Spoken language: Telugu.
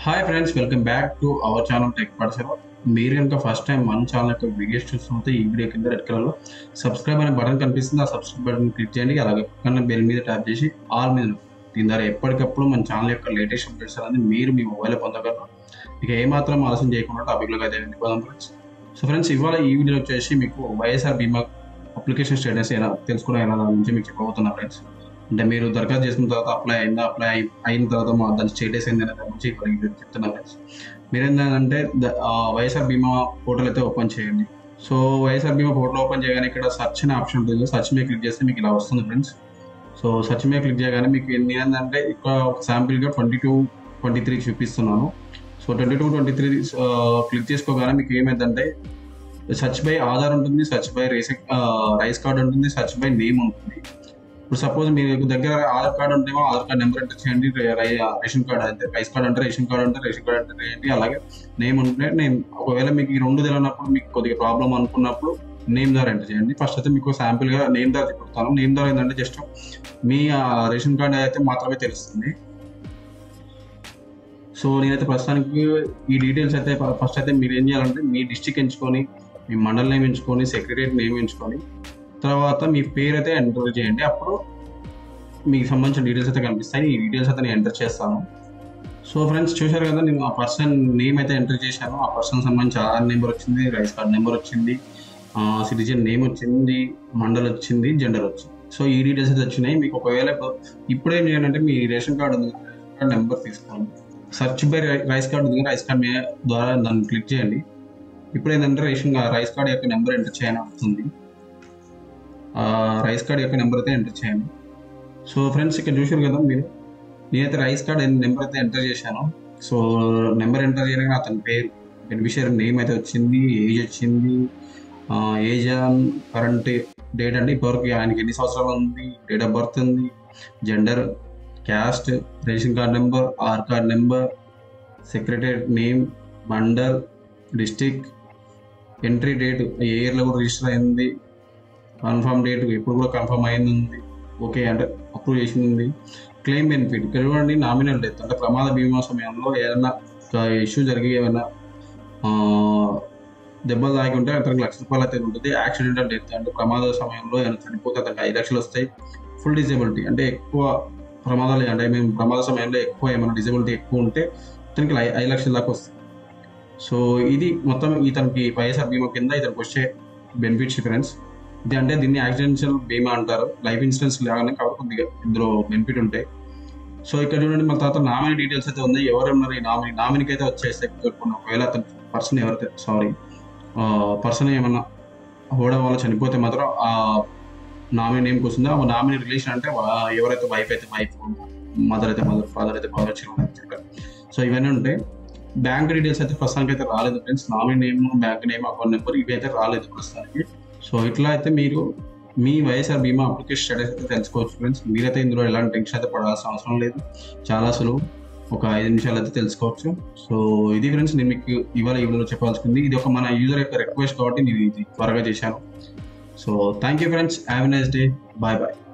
Hi friends welcome back to our channel tech person మీరు కనుక ఫస్ట్ టైం మన ఛానల్ యొక్క వీడియోస్ చూస్తుంటే ఈ వీడియో కింద రెడ్ కలర్లో సబ్స్క్రైబ్ అనే బటన్ కనిపిస్తుంది ఆ సబ్స్క్రైబ్ బటన్ క్లిక్ చేయండి అలాగే పక్కన బెల్ మీద ట్యాప్ చేసి ఆల్ మీద నొక్కండి. దీని ద్వారా ఎప్పటికప్పుడు మన ఛానల్ యొక్క లేటెస్ట్ అప్డేట్స్ అనేది మీరు మీ మొబైల్ పొందగలరు ఇక ఏమాత్రం ఆలస్యం చేయకుండా టాపిక్లోకి అయితే వెళ్ళిపోదాం ఫ్రెండ్స్ సో ఫ్రెండ్స్ ఇవాళ ఈ వీడియో వచ్చేసి మీకు వైఎస్ఆర్ బీమా అప్లికేషన్ స్టేటస్ ఎలా తెలుసుకోవడం ఎలా దాని నుంచి మీకు చెప్పబోతున్నా ఫ్రెండ్స్ అంటే మీరు దరఖాస్తు చేసుకున్న తర్వాత అప్లై అయిందా అప్లై అయి- అయిన తర్వాత మా దాని స్టేటస్ ఏంది అనే దాని గురించి ఇక్కడ వీడియో చెప్తున్నా ఫ్రెండ్స్ మీరు ఏంటంటే ద- ఆ, వైఎస్ఆర్ బీమా పోర్టల్ అయితే ఓపెన్ చేయండి సో వైఎస్ఆర్ బీమా పోర్టల్ ఓపెన్ చేయగానే ఇక్కడ సర్చ్ అనే ఆప్షన్ ఉంటుంది సర్చ్ మీద క్లిక్ చేస్తే మీకు ఇలా వస్తుంది ఫ్రెండ్స్ సో సర్చ్ మీద క్లిక్ చేయగానే మీకు ఎన్ని ఏంటంటే ఇక్కడ ఒక శాంపిల్గా ట్వంటీ టూ ట్వంటీ త్రీ చూపిస్తున్నాను so twenty two twenty three click చేసుకోగానే మీకు ఏమైందంటే సర్చ్ బై ఆధార్ ఉంటుంది search by race rice card ఉంటుంది సర్చ్ బై నేమ్ ఉంటుంది ఇప్పుడు సపోజ్ మీ దగ్గర ఆధార్ కార్డ్ ఉంటేమో ఆధార్ కార్డ్ నెంబర్ ఎంటర్ చేయండి రే- రై- రేషన్ కార్డ్ అంటే రైస్ కార్డ్ అంటే రేషన్ కార్డ్ అంటే రేషన్ కార్డ్ ఎంటర్ చేయండి అలాగే నేమ్ ఉంటే నేమ్ ఒకవేళ మీకు ఈ రెండు తెలియనప్పుడు మీకు కొద్దిగా ప్రాబ్లం అనుకున్నప్పుడు నేమ్ ద్వారా ఎంటర్ చేయండి ఫస్ట్ అయితే మీకు శాంపిల్ గా నేమ్ ద్వారా చెప్తాను నేమ్ ద్వారా ఏంటంటే జస్ట్ మీ ఆ, రేషన్ కార్డ్ అయితే మాత్రమే తెలుస్తుంది సో నేనైతే ప్రస్తుతానికి ఈ డీటెయిల్స్ అయితే ఫస్ట్ అయితే మీరు ఏం చేయాలంటే మీ డిస్టిక్ ఎంచుకొని మీ మండల్ నేమ్ ఎంచుకొని సెక్రటరియట్ నేమ్ ఎంచుకొని తర్వాత మీ పేరు అయితే ఎంటర్ చేయండి అప్పుడు మీకు సంబంధించిన డీటెయిల్స్ అయితే కనిపిస్తాయి ఈ డీటెయిల్స్ అయితే నేను ఎంటర్ చేస్తాను సో ఫ్రెండ్స్ చూశారు కదా నేను ఆ పర్సన్ నేమ్ అయితే ఎంటర్ చేశాను ఆ పర్సన్ సంబంధించి ఆధార్ నెంబర్ వచ్చింది రైస్ కార్డ్ నెంబర్ వచ్చింది సిటిజన్ నేమ్ వచ్చింది మండల్ వచ్చింది జెండర్ వచ్చింది సో ఈ డీటెయిల్స్ అయితే వచ్చినాయి మీకు ఒకవేళ ఇప్పుడు ఏం చేయాలంటే మీ రేషన్ కార్డు ఉంది రేషన్ కార్డ్ నెంబర్ తీసుకోండి సర్చ్ బై రైస్ కార్డ్ ఉంది రైస్ కార్డ్ మీద ద్వారా దాన్ని క్లిక్ చేయండి ఇప్పుడు ఏంటంటే రేషన్ రైస్ కార్డ్ యొక్క నెంబర్ ఎంటర్ చేయని వస్తుంది ఆ రైస్ కార్డ్ యొక్క నెంబర్ అయితే ఎంటర్ చేయండి సో ఫ్రెండ్స్ ఇక్కడ చూసారు కదా మీరు నేనైతే రైస్ కార్డ్ నెంబర్ అయితే ఎంటర్ చేశాను సో నెంబర్ ఎంటర్ చేయగానే అతని పేరు బెనిఫిషియరీ నేమ్ అయితే వచ్చింది ఏజ్ వచ్చింది ఏజ్ కరెంట్ డేట్ అంటే ఇప్పటివరకు ఆయనకి ఎన్ని సంవత్సరాలు ఉంది డేట్ ఆఫ్ బర్త్ ఉంది gender caste ration card number Aadhaar card number secretary name mandal district entry date ఏ ఇయర్లో కూడా రిజిస్టర్ అయింది కన్ఫర్మ్ డేట్ ఎప్పుడు కూడా కన్ఫర్మ్ అయింది ఉంది ఓకే అంటే అప్రూవ్ చేసింది ఉంది క్లెయిమ్ బెనిఫిట్ ఇక్కడ చూడండి నామినల్ డెత్ అంటే ప్రమాద బీమా సమయంలో ఏదైనా ఇష్యూ జరిగి ఏమైనా ఆ, దెబ్బలు తాగి ఉంటే అతనికి లక్ష రూపాయలు అయితే ఉంటుంది యాక్సిడెంటల్ డెత్ అంటే ప్రమాద సమయంలో ఏమైనా చనిపోతే అతనికి ఐదు లక్షలు వస్తాయి ఫుల్ డిజేబిలిటీ అంటే ఎక్కువ ప్రమాదాలు అంటే మేము ప్రమాద సమయంలో ఎక్కువ ఏమైనా డిజేబిలిటీ ఎక్కువ ఉంటే అతనికి ఐ- ఐదు లక్షల దాకా వస్తాయి సో ఇది మొత్తం ఇతనికి వైఎస్ఆర్ బీమా కింద ఇతనికి వచ్చే బెనిఫిట్స్ ఫ్రెండ్స్ ఇది అంటే దీన్ని యాక్సిడెన్షియల్ బీమా అంటారు లైఫ్ ఇన్సూరెన్స్ లాగానే కాబట్టి కొద్దిగా ఇందులో బెనిఫిట్ ఉంటాయి సో ఇక్కడ చూడండి మన తర్వాత నామినీ డీటెయిల్స్ అయితే ఉంది ఎవరు ఉన్నారు ఈ నామినీ నామినీకి అయితే వచ్చేస్తాయి కొన్ని ఒకవేళ అతను పర్సన్ ఎవరైతే సారీ పర్సన్ ఏమన్నా హోడా వల్ల చనిపోతే మాత్రం ఆ నామినీ నేమ్కి వస్తుందో ఆ నామినీ రిలేషన్ అంటే వా- ఎవరైతే వైఫ్ అయితే వైఫ్ మదర్ అయితే మదర్ ఫాదర్ అయితే ఫాదర్ చిల్డ్రన్ సో ఇవన్నీ ఉంటాయి బ్యాంక్ డీటెయిల్స్ అయితే ప్రస్తుతానికి అయితే రాలేదు friends nominee name bank name account number ఇవి అయితే రాలేదు ప్రస్తుతానికి సో ఇట్లా అయితే మీరు మీ వైఎస్ఆర్ బీమా అప్లికేషన్ స్టేటస్ అయితే తెలుసుకోవచ్చు ఫ్రెండ్స్ మీరైతే ఇందులో ఎలాంటి టెన్షన్ అయితే పడాల్సిన అవసరం లేదు చాలా సులువు ఒక ఐదు నిమిషాలు అయితే తెలుసుకోవచ్చు సో ఇది ఫ్రెండ్స్ నేను మీకు ఇవాళ ఈ వీడియోలో చెప్పాల్సింది ఇది ఒక మన యూజర్ యొక్క రిక్వెస్ట్ కాబట్టి నేను ఇది త్వరగా చేశాను so thank you friends have a nice day bye bye